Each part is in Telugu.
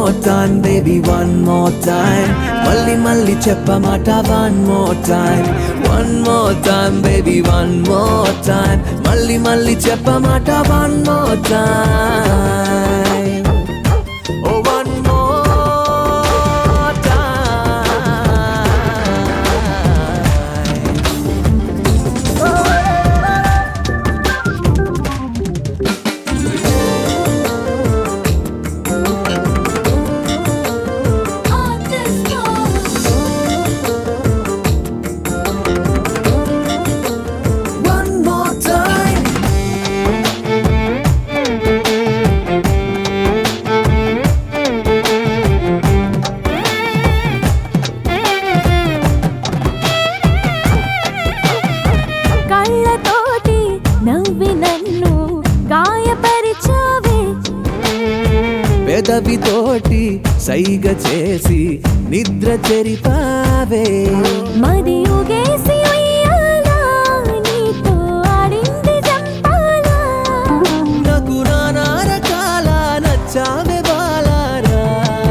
more time baby one more time మళ్ళీ మళ్ళీ చెప్పమాట one more time one more time baby one more time మళ్ళీ మళ్ళీ చెప్పమాట one more time oh one more time on this one more time కళ్ళతోటి నవ్వి నన్ను గాయపరిచావే పెదవితోటి సైగ చేసి నిద్ర చెరిపావే మరి ఊగేసి ఉయ్యాలా, నీతో ఆడింది జంపాలా. నాకు నానా రకాల నచ్చావే బాలారా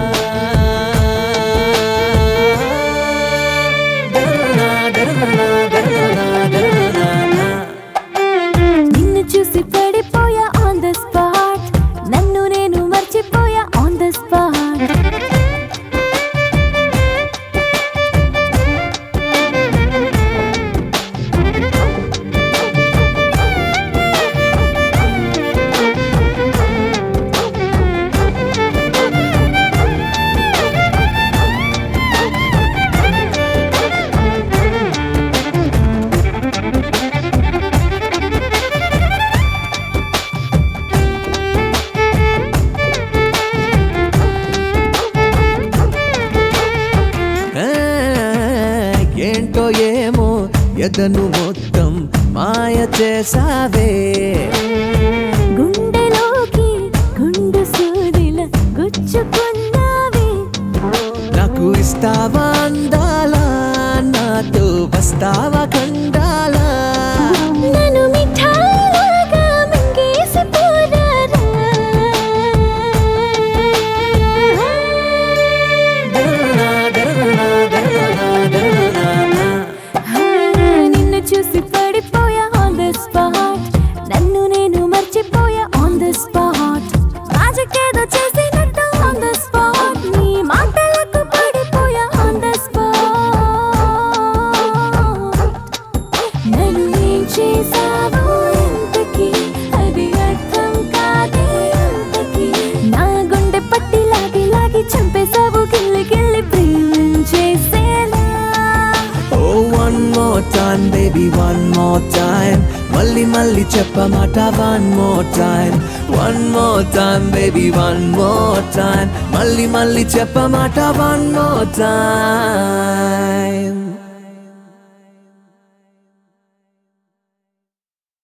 దరనా, దరనా, దరనా, దరనా. నిన్ను చూసి పడిపోయా ఆన్ ద స్పాట్ నన్ను నేను మర్చిపోయా ఆన్ ద స్పాట్ ఆ, ఏంటో ఏమో ఎదను మొత్తం మాయ చేసావే గుండెలోకి గుండు సూదిల గుచ్చుకున్నావే నాకు ఇస్తావా అందాలా నాతో వస్తావా కండాలా నన్ను మిఠాయిలాగా మింగేసి పోరారా దరనా, దరనా, దరనా, దరనా. నిన్ను చూసి పడిపోయా ఆన్ ద స్పాట్ నన్ను నేను మర్చిపోయా ఆన్ ద స్పాట్ మ్యాజిక్ ఏదో చేసినట్టు ఆన్ ద స్పాట్ నీ మాటలకు పడిపోయా ఆన్ ద స్పాట్ నన్ను ఏం చేసావో ఇంతకీ అది అర్థం కాదే అంతకీ నా గుండె పట్టి లాగి లాగి చంపేశావు గిల్లి గిల్లి ప్రేమించేసేలా oh one more time baby one more time మళ్ళీ మళ్ళీ చెప్పమాట one more time one more time baby one more time మళ్ళీ మళ్ళీ చెప్పమాట వన్ మోర్ టైమ్